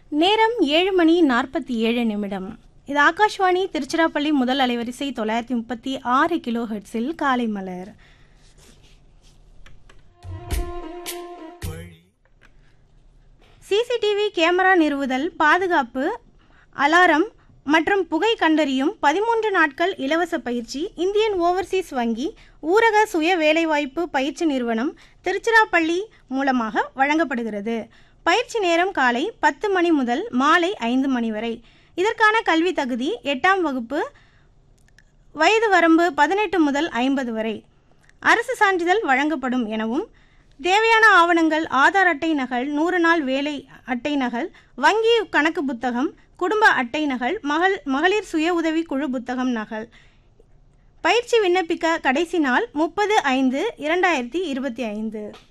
நேரம் ஏழு மணி நாற்பத்தி ஏழு நிமிடம் இது ஆகாஷ்வாணி திருச்சிராப்பள்ளி முதல் அலைவரிசை தொள்ளாயிரத்தி முப்பத்தி ஆறு கிலோ ஹெர்ட்ஸில் காலை மலர் சிசிடிவி கேமரா நிறுவுதல் பாதுகாப்பு அலாரம் மற்றும் புகை கண்டறியும் பதிமூன்று நாட்கள் இலவச பயிற்சி இந்தியன் ஓவர்சீஸ் வங்கி ஊரக சுய வேலைவாய்ப்பு பயிற்சி நிறுவனம் திருச்சிராப்பள்ளி மூலமாக வழங்கப்படுகிறது பயிற்சி நேரம் காலை பத்து மணி முதல் மாலை ஐந்து மணி வரை இதற்கான கல்வி தகுதி எட்டாம் வகுப்பு வயது வரம்பு பதினெட்டு முதல் ஐம்பது வரை அரசு சான்றிதழ் வழங்கப்படும் எனவும் தேவையான ஆவணங்கள் ஆதார் அட்டை நகல் நூறு நாள் வேலை அட்டை நகல் வங்கி கணக்கு புத்தகம் குடும்ப அட்டை நகல் மகள் மகளிர் சுய உதவி குழு புத்தகம் நகல் பயிற்சி விண்ணப்பிக்க கடைசி நாள் முப்பது ஐந்து இரண்டாயிரத்தி இருபத்தி ஐந்து